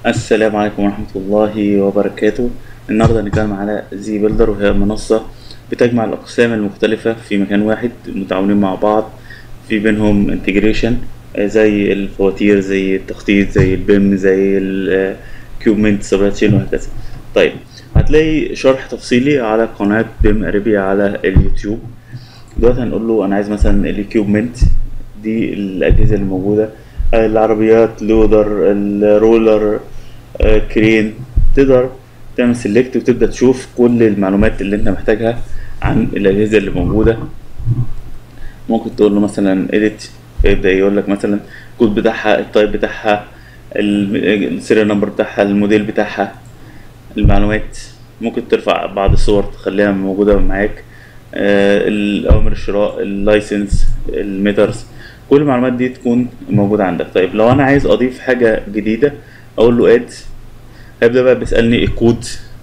السلام عليكم ورحمة الله وبركاته النهاردة هنتكلم على زي بيلدر وهي منصة بتجمع الأقسام المختلفة في مكان واحد متعاونين مع بعض في بينهم انتجريشن زي الفواتير زي التخطيط زي البيم زي الكيوبمنت سبلاي تشين وهكذا طيب هتلاقي شرح تفصيلي على قناة بيم اريبيا على اليوتيوب دلوقتي هنقول له انا عايز مثلا الكيوبمنت دي الاجهزة اللي موجودة العربيات لودر الرولر آه، كرين تقدر تعمل سيلكت وتبدا تشوف كل المعلومات اللي انت محتاجها عن الاجهزه اللي موجوده ممكن تقول له مثلا edit فيبدا يقول لك مثلا الكود بتاعها التايب بتاعها السيريال نمبر بتاعها الموديل بتاعها المعلومات ممكن ترفع بعض الصور تخليها موجوده معاك آه، الاوامر الشراء اللايسنس الميترز كل المعلومات دي تكون موجودة عندك طيب لو انا عايز اضيف حاجة جديدة اقول له اد هيبدأ بقى بيسألني الكود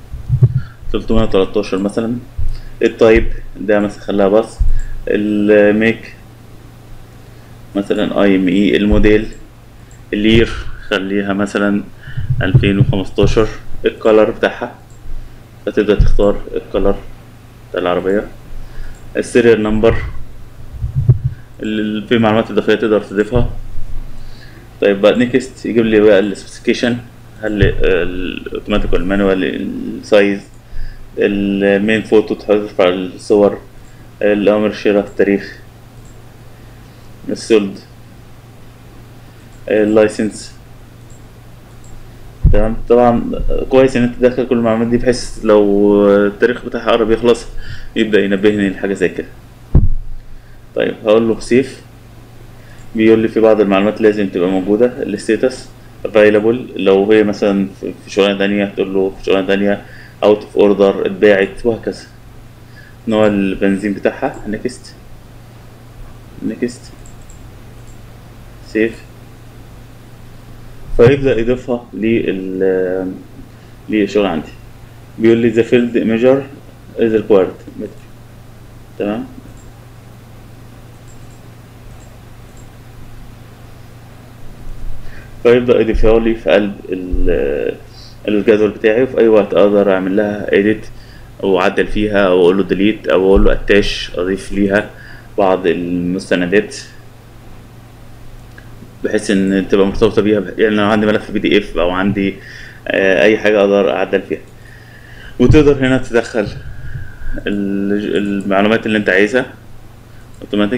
313 مثلا التايب ده مثلا خليها بس الميك مثلا اي ام اي الموديل اللير خليها مثلا 2015 الكالر بتاعها فتبدأ تختار الكالر بتاع العربية السيريال نمبر اللي في معلومات اضافيه تقدر تضيفها طيب بعد نيكست يجيب لي بقى السبيسيفيكيشن هل الاوتوماتيك والمانوال السايز المين فوتو ترفع الصور الاوامر الشراء التاريخ السولد اللايسنس تمام طبعا كويس ان انت تدخل كل المعلومات دي بحيث لو التاريخ بتاعها قرب يخلص يبدا ينبهني لحاجه زي كده طيب هقول له سيف بيقول لي في بعض المعلومات لازم تبقى موجودة الستاتس available لو هي مثلا في شغلانة تانية تقول له في شغلانة تانية out of order اتباعت وهكذا نوع البنزين بتاعها نيكست نيكست سيف فيبدأ يضيفها لل للشغل عندي بيقول لي the field measure is required تمام فيبدأ يضيفها لي في قلب ال- الجدول بتاعي وفي أي وقت أقدر أعمل لها edit أو أعدل فيها أو أقول له delete أو أقول له attach أضيف ليها بعض المستندات بحيث إن تبقى مرتبطة بيها يعني لو عندي ملف بي دي إف أو عندي آه، أي حاجة أقدر أعدل فيها وتقدر هنا تدخل ال- المعلومات اللي أنت عايزها اوتوماتيك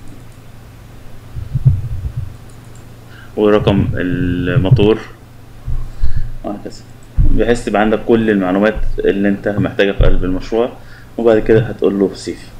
ورقم الموتور وهكذا بحيث تبقى عندك كل المعلومات اللي انت محتاجها في قلب المشروع وبعد كده هتقول له سيف